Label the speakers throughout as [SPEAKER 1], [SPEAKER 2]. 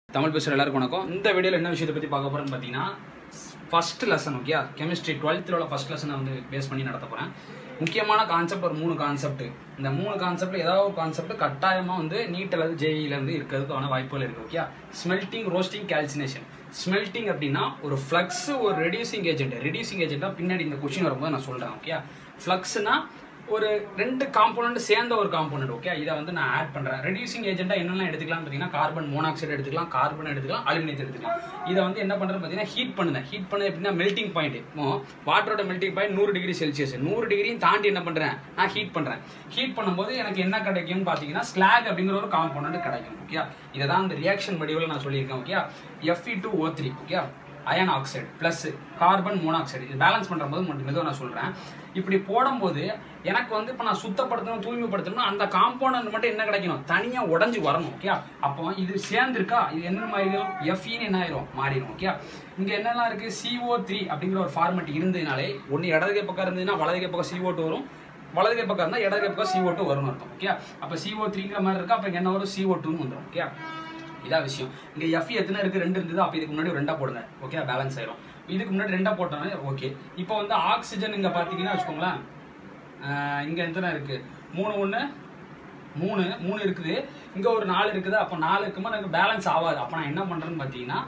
[SPEAKER 1] தமிழ் பேசுகிற எல்லாருக்கும் வணக்கம் இந்த வீடியோவில் என்ன விஷயத்தை பற்றி பார்க்க போகிறேன்னு பார்த்தீங்கன்னா ஃபர்ஸ்ட் லெசன் ஓகே கெமிஸ்ட்ரி டுவெல்த்தில் உள்ள ஃபர்ஸ்ட் லெசனை வந்து பேஸ் பண்ணி நடத்த போகிறேன் முக்கியமான கான்செப்ட் ஒரு மூணு கான்செப்ட் இந்த மூணு கான்செப்ட் ஏதாவது ஒரு கான்செப்ட் கட்டாயமாக வந்து நீட் அல்லது ஜேஇல இருந்து இருக்கிறதுக்கான வாய்ப்புகள் இருக்குது okay smelting roasting calcination smelting அப்படின்னா ஒரு ஃப்ளக்ஸ் ஒரு ரெடியூசிங் ஏஜென்ட் ரெடியூசிங் ஏஜென்ட்டாக பின்னாடி இந்த கொஷின் வரும்போது நான் சொல்கிறேன் ஓகே ஃப்ளக்ஸ்னா ஒரு ரெண்டு காம்போனன்ட் சேர்ந்த ஒரு காம்போனன்ட் ஓகே இதை வந்து நான் ஆட் பண்ணுறேன் ரெடியூசிங் ஏஜென்ட்டாக என்னெல்லாம் எடுத்துக்கலாம் பார்த்தீங்கன்னா கார்பன் மோனாக்சைடு எடுத்துக்கலாம் கார்பன் எடுத்துக்கலாம் அலுமினியத்தை எடுத்துக்கலாம் இதை வந்து என்ன பண்ணுறது பார்த்தீங்கன்னா ஹீட் பண்ணுறேன் ஹீட் பண்ணது எப்படின்னா மெல்டிங் பாயிண்ட் இப்போ வாட்டரோட மெல்டிங் பாயிண்ட் நூறு டிகிரி செல்சியஸ் நூறு டிகிரியும் தாண்டி என்ன பண்ணுறேன் நான் ஹீட் பண்ணுறேன் ஹீட் பண்ணும்போது எனக்கு என்ன கிடைக்கும்னு பார்த்தீங்கன்னா ஸ்லாக் அப்படிங்கிற ஒரு காம்போனன்ட் கிடைக்கும் ஓகே இதை தான் இந்த ரியாக்ஷன் வடிவில் நான் சொல்லியிருக்கேன் okay F E two O three okay iron oxide plus carbon monoxide இது பேலன்ஸ் பண்ணும்போது மட்டும் மெதுவாக நான் சொல்கிறேன் இப்படி போடும்போது எனக்கு வந்து இப்போ நான் சுத்தப்படுத்தணும் தூய்மைப்படுத்தணும் அந்த காம்போனன்ட் மட்டும் என்ன கிடைக்கணும் தனியாக உடஞ்சி வரணும் ஓகே அப்போ இது சேர்ந்துருக்கா இது என்ன மாறிடும் எஃப்இன்னு என்ன ஆயிரும் மாறிடும் ஓகே இங்கே என்னெல்லாம் இருக்குது சிஓ த்ரீ அப்படிங்கிற ஒரு ஃபார்மெட் இருந்ததுனாலே ஒன்று இடதுகை பக்கம் இருந்ததுன்னா வலதுகை பக்கம் சிஓ டூ வரும் வலதுகை பக்கம் இருந்தால் இடதுகை பக்கம் சிஓ டூ வரும்னு அர்த்தம் ஓகே அப்போ சிஓ த்ரீங்கிற மாதிரி இருக்கா அப்போ இங்க என்ன வரும் சிஓ டூன்னு வந்துடும் ஓகே இதான் விஷயம் இங்க எஃப் எத்தனை இருக்கு ரெண்டு இருந்தது அப்ப இதுக்கு முன்னாடி ஒரு ரெண்டா போடுங்க ஓகே பேலன்ஸ் ஆயிரும் இதுக்கு முன்னாடி ரெண்டா போட்டோம்னா ஓகே இப்போ வந்து ஆக்சிஜன் இங்க பாத்தீங்கன்னா வச்சுக்கோங்களேன் ஆஹ் இங்க எத்தனை இருக்கு மூணு ஒண்ணு மூணு மூணு இருக்குது இங்க ஒரு நாலு இருக்குது அப்ப நாலு இருக்குமா எனக்கு பேலன்ஸ் ஆகாது அப்ப நான் என்ன பண்றேன்னு பாத்தீங்கன்னா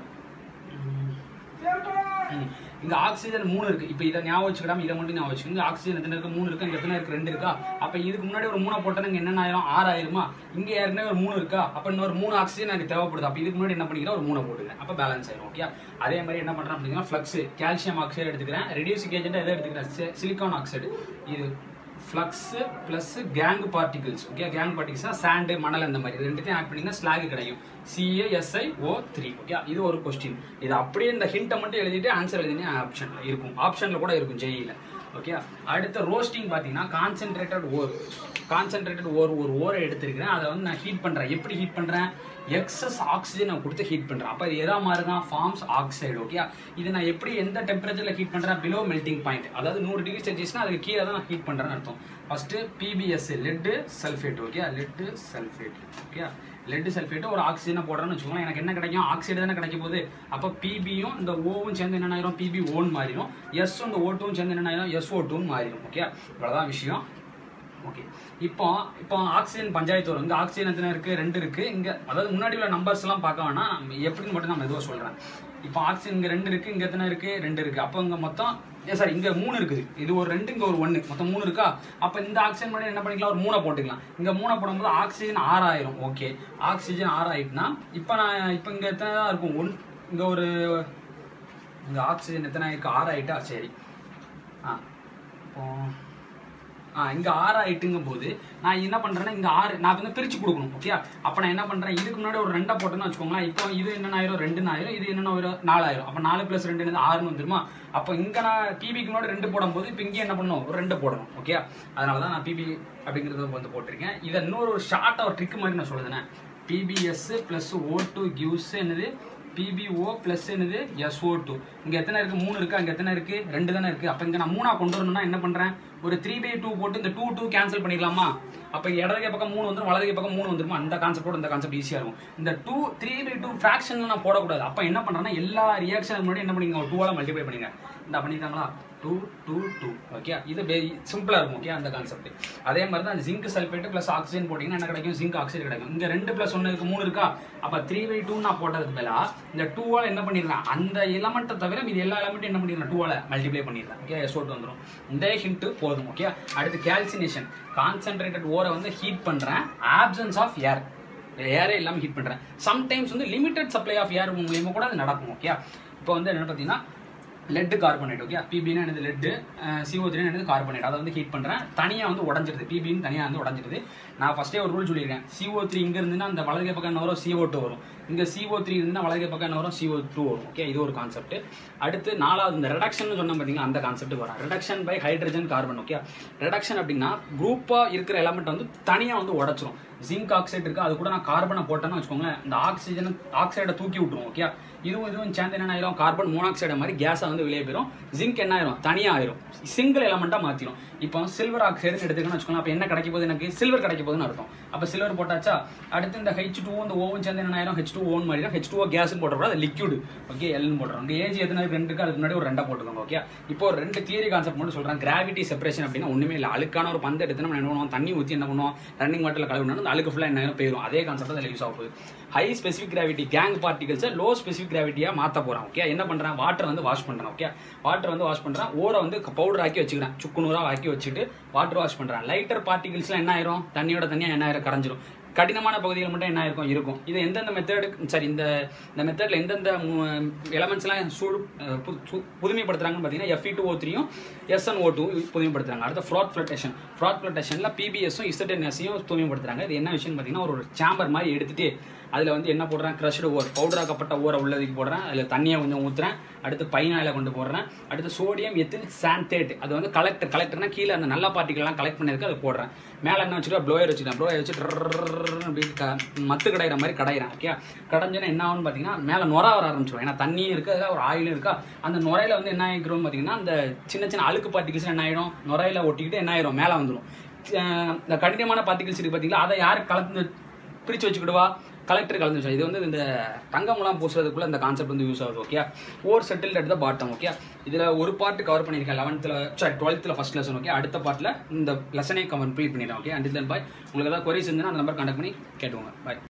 [SPEAKER 1] ம். இங்க ஆக்சிஜன் மூணு இருக்கு இப்போ இதை ஞாபகம் வச்சுக்கிடாம இதை மட்டும் ஞாபகம் வச்சுக்கோங்க ஆக்சிஜன் எத்தனை இருக்கு மூணு இருக்கு இங்க எத்தனை இருக்கு ரெண்டு இருக்கா அப்ப இதுக்கு முன்னாடி ஒரு மூணை போட்டோன்னா இங்க என்னென்ன ஆயிரும் ஆறு ஆயிருமா இங்க ஏற்கனவே ஒரு மூணு இருக்கா அப்ப இன்னொரு மூணு ஆக்சிஜன் எனக்கு தேவைப்படுது அப்ப இதுக்கு முன்னாடி என்ன பண்ணிக்கிறேன் ஒரு மூணை போட்டுக்கிறேன் அப்ப பேலன்ஸ் ஆயிரும் ஓகே அதே மாதிரி என்ன பண்றேன் அப்படின்னா ஃப்ளக்ஸ் கால்சியம் ஆக்சைடு எடுத்துக்கிறேன் ரெடியூசிங் ஏஜென்ட் எதை எடுத்துக்கிறேன் சிலிக்கான் ஆக்சைடு இது flux plus gangue particles okay gangue பார்ட்டிகல்ஸ்னா சாண்டு மணல் அந்த மாதிரி ரெண்டுத்தையும் ஆட் பண்ணிங்கன்னா ஸ்லாக் கிடைக்கும் சிஏஎஸ்ஐ ஓ த்ரீ ஓகே இது ஒரு கொஸ்டின் இது அப்படியே இந்த ஹிண்ட்டை மட்டும் எழுதிட்டு ஆன்சர் எழுதினா ஆப்ஷனில் இருக்கும் ஆப்ஷனில் கூட இருக்கும் ஜெயியில் ஓகே அடுத்த ரோஸ்டிங் பார்த்தீங்கன்னா கான்சென்ட்ரேட்டட் ஓர் கான்சென்ட்ரேட்டட் ஓர் ஒரு ஓரை எடுத்திருக்கிறேன் அதை வந்து நான் ஹீட் பண்ணுறேன் எப்படி ஹீட் பண்ணுறேன் எக்ஸஸ் ஆக்சிஜனை கொடுத்து ஹீட் பண்ணுறேன் அப்போ இது எதா மாதிரி தான் ஃபார்ம்ஸ் ஆக்சைடு ஓகே இது நான் எப்படி எந்த டெம்பரேச்சரில் ஹீட் பண்ணுறேன் பிலோ மெல்டிங் பாயிண்ட் அதாவது நூறு டிகிரி செல்சியஸ்னா அதுக்கு கீழே தான் நான் ஹீட் பண்ணுறேன்னு அர்த்தம் first P B S lead sulphate okay lead sulphate okay lead sulphate ஒரு ஆக்சிஜனை போடுறேன்னு வச்சுக்கோங்களேன் எனக்கு என்ன கிடைக்கும் ஆக்சைடு தானே கிடைக்க போகுது அப்போ பிபியும் இந்த ஓவும் சேர்ந்து என்ன ஆயிரும் பிபி ஓன் மாறிடும் எஸ்ஸும் இந்த ஓ டூவும் சேர்ந்து என்ன ஆயிரும் எஸ்ஓ டூன்னு மாறிடும் ஓகே இவ்வளோதான் விஷயம் ஓகே இப்போ இப்போ ஆக்சிஜன் பஞ்சாயத்து வரும் இங்கே ஆக்சிஜன் எத்தனை இருக்குது ரெண்டு இருக்குது இங்கே அதாவது முன்னாடி உள்ள நம்பர்ஸ் எல்லாம் பார்க்க வேணாம் நம்ம எப்படின்னு மட்டும் நான் மெதுவாக சொல்கிறேன் இப்போ ஆக்சிஜன் இங்கே ரெண்டு இருக்குது இங்கே எத்தனை இருக்குது ரெண்டு இருக்குது அப்போ இங்கே மொத்தம் ஏ சாரி இங்கே மூணு இருக்குது இது ஒரு ரெண்டு இங்கே ஒரு ஒன்று மொத்தம் மூணு இருக்கா அப்போ இந்த ஆக்சிஜன் மட்டும் என்ன பண்ணிக்கலாம் ஒரு மூணை போட்டுக்கலாம் இங்கே மூணை போடும்போது ஆக்சிஜன் ஆறாயிரம் ஓகே ஆக்சிஜன் ஆறாயிட்டுனா இப்போ நான் இப்போ இங்கே எத்தனை தான் இருக்கும் ஒன் இங்கே ஒரு இங்கே ஆக்சிஜன் எத்தனை இருக்குது ஆறாயிட்டா சரி ஆ இப்போ ஆ இங்கே ஆறு ஆயிட்டுங்கும் போது நான் என்ன பண்ணுறேன்னா இங்கே ஆறு நான் வந்து பிரித்து கொடுக்கணும் ஓகே அப்போ நான் என்ன பண்ணுறேன் இதுக்கு முன்னாடி ஒரு ரெண்டை போட்டேன்னு வச்சுக்கோங்களேன் இப்போ இது என்ன ஆயிரும் ரெண்டு ஆயிரம் இது என்ன ஆயிரும் நாலாயிரம் அப்போ நாலு ப்ளஸ் ரெண்டு என்னது ஆறுன்னு வந்துருமா அப்போ இங்கே நான் பிபிக்கு முன்னாடி ரெண்டு போடும்போது இப்போ இங்கே என்ன பண்ணணும் ஒரு ரெண்டு போடணும் ஓகே அதனால தான் நான் பிபி அப்படிங்கிறத வந்து போட்டிருக்கேன் இதை இன்னொரு ஒரு ஷார்ட்டாக ஒரு ட்ரிக் மாதிரி நான் சொல்லுதுனே P B S plus O two gives என்னது பிபிஓ ப்ளஸ் என்னது எஸ்ஓ டூ இங்கே எத்தனை இருக்குது மூணு இருக்குது அங்கே எத்தனை இருக்குது ரெண்டு தானே இருக்குது அப்போ இங்கே நான் மூணா கொண்டு வரணும்னா என்ன பண்ணுறேன் ஒரு த்ரீ பை டூ போட்டு இந்த டூ டூ கேன்சல் பண்ணிடலாமா அப்போ இடதுகை பக்கம் மூணு வந்துடும் வலதுகை பக்கம் மூணு வந்துருமா அந்த கான்செப்டோட இந்த கான்செப்ட் ஈஸியாக இருக்கும் இந்த டூ த்ரீ பை டூ ஃப்ராக்ஷனில் நான் போடக்கூடாது அப்போ என்ன பண்ணுறேன்னா எல்லா ரியாக்ஷனுக்கு முன்னாடி என்ன பண்ணிங்க ஒரு டூவால் மல்டிப்ளை பண்ணிங்க இந்த பண்ணிட்டாங்களா டூ டூ டூ ஓகே இது சிம்பிளாக இருக்கும் ஓகே அந்த கான்செப்ட் அதே மாதிரி தான் ஜிங்க் சல்ஃபேட் ப்ளஸ் ஆக்சிஜன் போட்டிங்கன்னா என்ன கிடைக்கும் ஜிங்க் ஆக்சைடு கிடைக்கும் இங்கே ரெண்டு ப்ளஸ் ஒன்று இருக்கு மூணு இருக்கா அப்போ த்ரீ பை டூ நான் போட்டதுக்கு மேலே இந்த டூவால் என்ன பண்ணிடுறேன் அந்த எலமெண்ட்டை தவிர இது எல்லா எலமெண்ட்டும் என்ன பண்ணிடுறேன் டூவால் மல்டிப்ளை பண்ணிடுறேன் ஓகே எஸ்ஓட்டு வந்துடும் இந்த ஹிண்ட்டு போதும் ஓகே அடுத்து கால்சினேஷன் கான்சென்ட்ரேட்டட் ஓரை வந்து ஹீட் பண்ணுறேன் ஆப்சன்ஸ் ஆஃப் ஏர் ஏரே இல்லாமல் ஹீட் பண்ணுறேன் சம்டைம்ஸ் வந்து லிமிடெட் சப்ளை ஆஃப் ஏர் மூலியமாக கூட அது நடக்கும் ஓகே இப்போ வந்து என்ன பார்த்தீங்கன்னா லெட்டு கார்பனேட் ஓகே பிபினா என்னது லெட்டு சிஓ த்ரீ என்னது கார்பனேட் அதை வந்து ஹீட் பண்ணுறேன் தனியாக வந்து உடஞ்சிருது பிபின்னு தனியாக வந்து உடஞ்சிருது நான் ஃபஸ்ட்டே ஒரு ரூல் சொல்லியிருக்கேன் சிஓ த்ரீ இங்கே இருந்துன்னா அந்த வலதுகை பக்கம் என்ன வரும் சிஓ டூ வரும் இங்கே சிஓ த்ரீ இருந்தால் வலதுகை பக்கம் என்ன வரும் சிஓ டூ வரும் ஓகே இது ஒரு கான்செப்ட் அடுத்து நாலாவது இந்த ரெடக்ஷன் சொன்ன பார்த்தீங்கன்னா அந்த கான்செப்ட் வரும் reduction by hydrogen carbon okay reduction அப்படின்னா குரூப்பாக இருக்கிற எலமெண்ட் வந்து தனியாக வந்து உடச்சிரும் ஜிங்க் ஆக்சைடு இருக்கு அது கூட நான் கார்பனை போட்டேன்னு வச்சுக்கோங்களேன் இந்த ஆக்சிஜன் ஆக்சைடை தூக்கி விட்டுரும் ஓகே இதுவும் இதுவும் சேர்ந்து என்ன ஆயிரும் கார்பன் மோனாக்சைடு மாதிரி கேஸை வந்து வெளியே போயிடும் ஜிங்க் என்ன ஆயிரும் தனியாக ஆயிரும் சிங்கிள் எலமெண்ட்டாக மாற்றிடும் இப்போ சில்வர் ஆக்சைடு எடுத்துக்கணும்னு வச்சுக்கோங்க அப்போ என்ன கிடைக்க போகுது எனக்கு சில்வர் கிடைக்க போகுதுன்னு அர்த்தம் அப்போ சில்வர் போட்டாச்சா அடுத்து இந்த ஹெச் டூ இந்த ஓவும் சேர்ந்து என்ன ஆயிரும் ஹெச் டூ டூ ஓன் மாதிரி ஹெச் டூ கேஸ்னு போட்டக்கூடாது அது லிக்யூட் ஓகே எல்னு போடுறோம் அங்கே ஏஜ் எத்தனை இருக்கு? ரெண்டு இருக்கு அதுக்கு முன்னாடி ஒரு ரெண்டா போட்டுக்கோங்க ஓகே இப்போ ஒரு ரெண்டு தியரி கான்செப்ட் மட்டும் சொல்றேன் கிராவிட்டி செப்பரேஷன் அப்படின்னா ஒண்ணுமே இல்லை அழுக்கான ஒரு பந்து எடுத்து நம்ம என்ன பண்ணுவோம் தண்ணி ஊற்றி என்ன பண்ணுவோம் ரன்னிங் வாட்டரில் கழுவினா அந்த அழுக்கு ஃபுல்லாக என்ன போயிடும் அதே கான்செப்ட் அதில் யூஸ் ஆக போகுது ஹை ஸ்பெசிஃபிக் கிராவிட்டி கேங் பார்ட்டிகல்ஸை லோ ஸ்பெசிஃபிக் கிராவிட்டியாக மாற்ற போகிறேன் ஓகே என்ன பண்ணுறேன் வாட்டர் வந்து வாஷ் பண்ணுறேன் ஓகே வாட்டர் வந்து வாஷ் பண்ணுறேன் ஓரை வந்து பவுடர் ஆக்கி வச்சுக்கிறேன் சுக்குநூறாக ஆக்கி வச்சுட்டு வாட்டர் வாஷ் பண்ணுறேன் லைட்டர் பார்ட்டிகல்ஸ்லாம் என்ன ஆயிரும் தண்ணியோட தண்ணியாக என்ன ஆயிரும் கரைஞ்சிரும் கடினமான பகுதிகள் மட்டும் என்ன இருக்கும் இருக்கும் இது எந்தெந்த மெத்தடு சரி இந்த இந்த மெத்தடில் எந்தெந்த எலமெண்ட்ஸ்லாம் சூடு அஹ், பு- சு- புதுமைப்படுத்துறாங்கன்னு பார்த்தீங்கன்னா எஃப்இ டூ ஓ த்ரீயும் எஸ்என் ஓ டூ புதுமைப்படுத்துறாங்க அடுத்த ஃப்ராட் ஃபிளட்டேஷன் ஃப்ராட் ஃபிளட்டேஷனில் பிபிஎஸும் இசட்என்எஸையும் தூய்மைப்படுத்துறாங்க இது என்ன விஷயம் பார்த்தீங்கன்னா ஒரு சாம்பர் மாதிரி எடுத்துட்டு அதில் வந்து என்ன போடுறேன் க்ரஷ்டு ஓர் பவுடராக்கப்பட்ட ஓரை உள்ளதுக்கு போடுறேன் அதில் தண்ணியை கொஞ்சம் ஊற்றுறேன் அடுத்து பைனாயில கொண்டு போடுறேன் அடுத்து சோடியம் எத்தில் சாந்தேட் அது வந்து கலெக்டர் கலெக்டர்னா கீழே அந்த நல்ல பார்ட்டிகள்லாம் கலெக்ட் பண்ணியிருக்கு அதை போடுறேன் மேலே என்ன வச்சுருக்கா ப்ளோயர் வச்சுக்கிறேன் ப்ளோயர் வச்சு டர்ரர்ரர்ரர்ரர்னு அப்படி க மத்து கடையிற மாதிரி கடையிறேன் ஓகே கடைஞ்சோன்னா என்ன ஆகும்னு பார்த்தீங்கன்னா மேலே நுர வர ஆரம்பிச்சிடும் ஏன்னா தண்ணியும் இருக்குது அதில் ஒரு ஆயிலும் இருக்கா அந்த நுரையில வந்து என்ன ஆகிக்கிறோம் பார்த்தீங்கன்னா அந்த சின்ன சின்ன அழுக்கு பார்ட்டிகல்ஸ் என்ன ஆயிடும் நுரையில ஒட்டிக்கிட்டு என்ன ஆயிரும் மேலே வந்துடும் இந்த கடினமான பார்ட்டிகல்ஸ் இருக்கு பார்த்தீங்களா அதை யார் கலந்து பிரித்து வச்சுக்கிடுவா கலெக்டர் கலந்து வச்சா இது வந்து இந்த தங்கம்லாம் பூசுறதுக்குள்ள இந்த கான்செப்ட் வந்து யூஸ் ஆகுது okay ore settle at the bottom okay இதில் ஒரு பார்ட் கவர் பண்ணியிருக்கேன் லெவன்த்தில் சாரி டுவெல்த்தில் ஃபஸ்ட் லெசன் ஓகே அடுத்த பார்ட்டில் இந்த லெசனே கம்ப்ளீட் பண்ணிடுறேன் ஓகே அண்ட் தென் பாய் உங்களுக்கு ஏதாவது கொரிஸ் இருந்துன்னா அந்த நம்பர் கான்டாக்ட் பண்ணி கேட்டுவோங்க பாய்